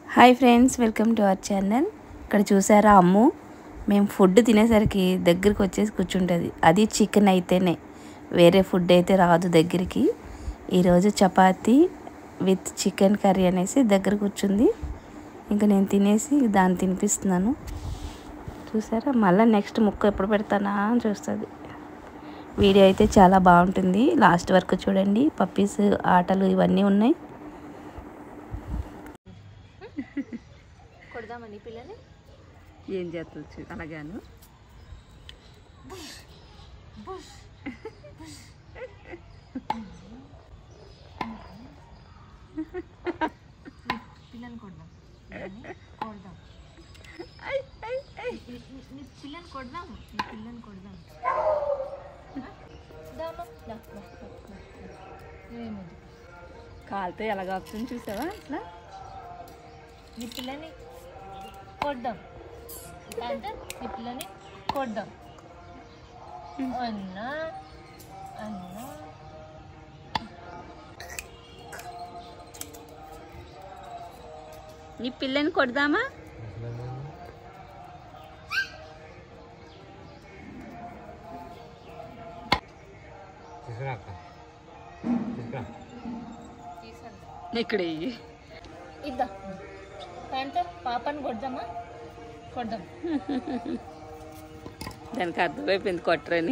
Hi friends welcome to our channel ఇక్కడ చూసారా అమ్ము మేము ఫుడ్ తినేసరికి దగ్గరికి వచ్చేసి కూర్చుంటుంది అది చికెన్ అయితేనే వేరే ఫుడ్ అయితే రాదు దగ్గరికి ఈరోజు చపాతి విత్ చికెన్ కర్రీ అనేసి దగ్గర కూర్చుంది ఇంకా నేను తినేసి దాన్ని తినిపిస్తున్నాను చూసారా మళ్ళీ నెక్స్ట్ ముక్క ఎప్పుడు పెడతానా అని చూస్తుంది వీడియో అయితే చాలా బాగుంటుంది లాస్ట్ వరకు చూడండి పప్పీస్ ఆటలు ఇవన్నీ ఉన్నాయి కొడదామని పిల్లని ఏం చేస్తుంది అలాగాను పిల్లని కొడదాం పిల్లని కొడదాం నీ- నీ- నీ పిల్లని కొడదాం నీ పిల్లని కొడదాం దామా దా, దా, దా, దా, దా. నువ్వేమొద్దు కాలుతో ఎలా కాపుతుంది చూసావా ఇట్లా నీ పిల్లని కొడదాం అంటే నీ పిల్లని కొడదాం అన్నా అన్నా నీ పిల్లని కొడదామా ఇక్కడ ఇద్దా అంటే పాపని కొడదామా కొడదాం దానికి అర్థమైపోయింది కొట్టరని